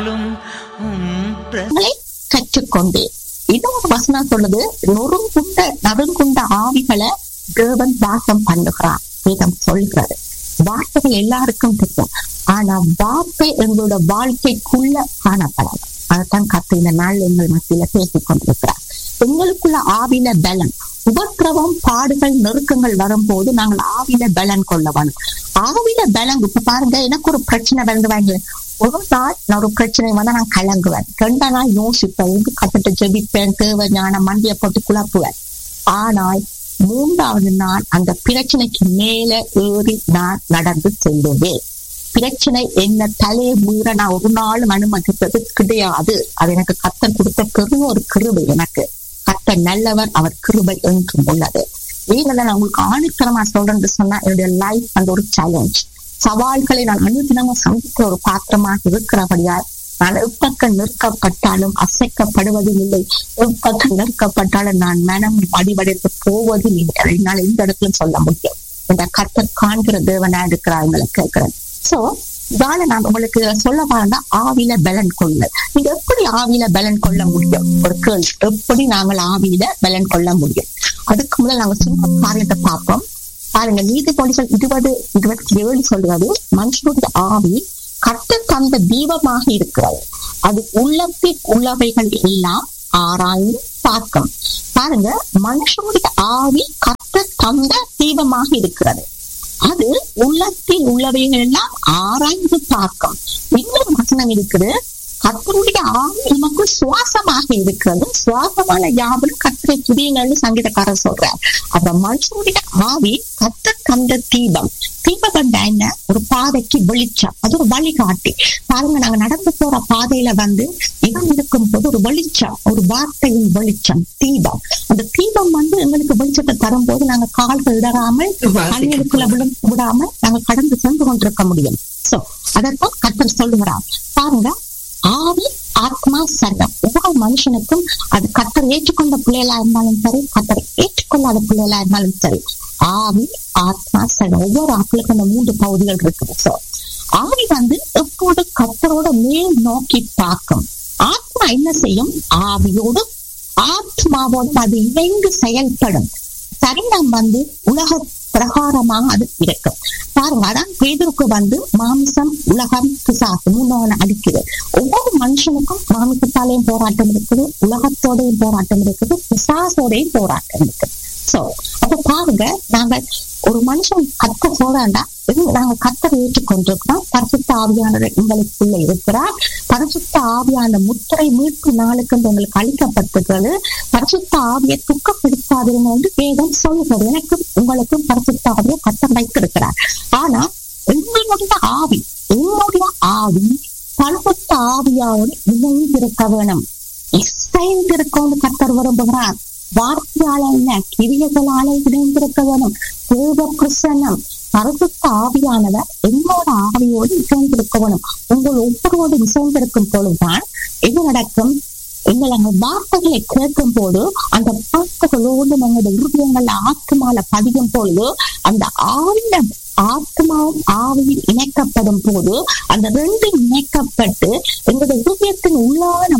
நாளும் உம் பிரச- அவங்களை கற்றுக்கொண்டேன் இன்னொரு வசனம் சொல்லுது நொறுங்குண்ட நறுங்குண்ட ஆவிகளை தேவன் வாசம் பண்ணுகிறார் வேதம் சொல்கிறது வார்த்தைகள் எல்லாருக்கும் தெரியும் ஆனா வார்த்தை எங்களோட வாழ்க்கைக்குள்ள காணப்படாது அதைத்தான் கத்து இந்த நாள் எங்கள் மத்தியில பேசிக் கொண்டிருக்கிறார் எங்களுக்குள்ள ஆவில பலன் உபத்திரவம் பாடுகள் நெருக்கங்கள் வரும்போது நாங்கள் ஆவில பலன் கொள்ள வேணும் ஆவில பலன் இப்ப பாருங்க எனக்கு ஒரு பிரச்சனை வந்து வாங்க ஒரு நாள் நான் ஒரு பிரச்சனை வந்தா நான் கலங்குவேன் ரெண்டா நாள் யோசிப்பேன் எங்க கத்துட்டு ஜெபிப்பேன் தேவை ஞான மண்டிய போட்டு குழப்புவேன் ஆனால் மூன்றாவது நாள் அந்த பிரச்சனைக்கு மேல ஏறி நான் நடந்து செல்லுவேன் பிரச்சனை என்ன தலையை மீற நான் ஒரு நாளும் அனுமதித்தது கிடையாது அது எனக்கு கத்தர் கொடுத்த பெரிய ஒரு கிருபை எனக்கு கத்தர் நல்லவர் அவர் கிருபை என்றும் உள்ளது ஏன்னா நான் உங்களுக்கு ஆணித்தரமா சொல்றேன்னு சொன்னா என்னுடைய லைஃப் அந்த ஒரு சேலஞ்ச் சவால்களை நான் அனுதினமும் சந்திக்கிற ஒரு பாத்திரமாக இருக்கிறபடியால் நான் எப்பக்க நிற்கப்பட்டாலும் அசைக்கப்படுவதும் இல்லை எப்பக்க நிற்கப்பட்டாலும் நான் மனம் அடிவடைத்து போவதும் இல்லை அதை என்னால் எந்த இடத்துல சொல்ல முடியும் இந்த கத்தர் காண்கிற தேவனா இருக்கிறாங்களை கேட்கிறேன் சோ இதால நான் உங்களுக்கு சொல்ல பாருங்க ஆவில பலன் கொள்ள நீங்க எப்படி ஆவில பலன் கொள்ள முடியும் ஒரு கேள்வி எப்படி நாங்கள் ஆவியில பலன் கொள்ள முடியும் அதுக்கு முதல்ல நாங்க சின்ன காரியத்தை பார்ப்போம் பாருங்க நீதிபதிகள் இருபது இருபத்தி ஏழு சொல்றது மனுஷனுடைய ஆவி கட்ட தந்த தீபமாக இருக்கிறது அது உள்ளத்தில் உள்ளவைகள் எல்லாம் ஆராய்ந்து பார்க்கும் பாருங்க மனுஷனுடைய ஆவி கட்ட தந்த தீபமாக இருக்கிறது அது உள்ளத்தில் உள்ளவைகள் எல்லாம் ஆராய்ந்து பார்க்கும் இன்னொரு வசனம் இருக்குது கத்தருடைய ஆவி நமக்கு சுவாசமாக இருக்கிறது சுவாசமான யாவரும் கத்தரை துதியுங்கள்னு சங்கீதக்காரர் சொல்றார் அப்ப மனுஷனுடைய ஆவி கத்த தந்த தீபம் தீபம் என்ன ஒரு பாதைக்கு வெளிச்சம் அது ஒரு வழிகாட்டி பாருங்க நாங்க நடந்து போற பாதையில வந்து இடம் இருக்கும் போது ஒரு வெளிச்சம் ஒரு வார்த்தையின் வெளிச்சம் தீபம் அந்த தீபம் வந்து எங்களுக்கு வெளிச்சத்தை தரும்போது நாங்க கால்கள் இடராமல் கண்களுக்குள்ள விழுந்து விடாம நாங்க கடந்து சென்று கொண்டிருக்க முடியும் சோ அதைத்தான் கத்தர் சொல்லுகிறார் பாருங்க ஆவி ஆத்மா சர்வம் ஒவ்வொரு மனுஷனுக்கும் அது கத்தர் ஏற்றுக்கொண்ட பிள்ளைகளா இருந்தாலும் சரி கத்தர் ஏற்றுக்கொள்ளாத பிள்ளைகளா இருந்தாலும் சரி ஆவி ஆத்மா சர்வம் ஒவ்வொரு ஆட்களுக்கும் அந்த மூன்று பகுதிகள் இருக்குது சோ ஆவி வந்து எப்போது கத்தரோட மேல் நோக்கி பார்க்கும் ஆத்மா என்ன செய்யும் ஆவியோடு ஆத்மாவோடு அது இணைந்து செயல்படும் தருணம் வந்து உலக பிரகாரமாக அது இருக்கும் பாருங்க அதான் பேதருக்கு வந்து மாமிசம் உலகம் பிசாசு மூணு அடிக்குது ஒவ்வொரு மனுஷனுக்கும் மாமிசத்தாலேயும் போராட்டம் இருக்குது உலகத்தோடையும் போராட்டம் இருக்குது பிசாசோடையும் போராட்டம் இருக்குது சோ அப்ப பாருங்க நாங்க ஒரு மனுஷன் கத்த போறாண்டா நாங்க கத்தரை ஏற்றுக்கொண்டிருக்கிறோம் பரிசுத்த ஆவியானவர் எங்களுக்குள்ள இருக்கிறார் பரிசுத்த ஆவியான முத்திரை மீட்பு நாளுக்கு எங்களுக்கு அளிக்கப்பட்டிருக்கிறது பரிசுத்த ஆவியை துக்கப்படுத்தாதிருங்க என்று வேதம் சொல்லுகிறது எனக்கும் உங்களுக்கும் பரிசுத்த ஆவியை கத்தர் வைத்திருக்கிறார் ஆனா எங்களுடைய ஆவி என்னுடைய ஆவி பரிசுத்த ஆவியாவோடு இணைந்திருக்க வேணும் இசைந்திருக்கோன்னு கத்தர் விரும்புகிறார் வார்த்தையால இல்ல கிரியர்களால இணைந்திருக்க வேணும் தேவ பிரசன்னம் பரிசுத்த ஆவியானவர் என்னோட ஆவியோடு இசைந்திருக்க வேணும் உங்கள் ஒவ்வொருவோடு இசைந்திருக்கும் பொழுதுதான் என்ன நடக்கும் எங்கள் அந்த வார்த்தைகளை கேட்கும் போது அந்த வார்த்தைகளோடு நம்முடைய இருதயங்கள் ஆத்மால பதியும் பொழுது அந்த ஆவில ஆத்மாவும் ஆவியில் இணைக்கப்படும் போது அந்த ரெண்டு இணைக்கப்பட்டு எங்களுடைய இருதயத்தின் உள்ளான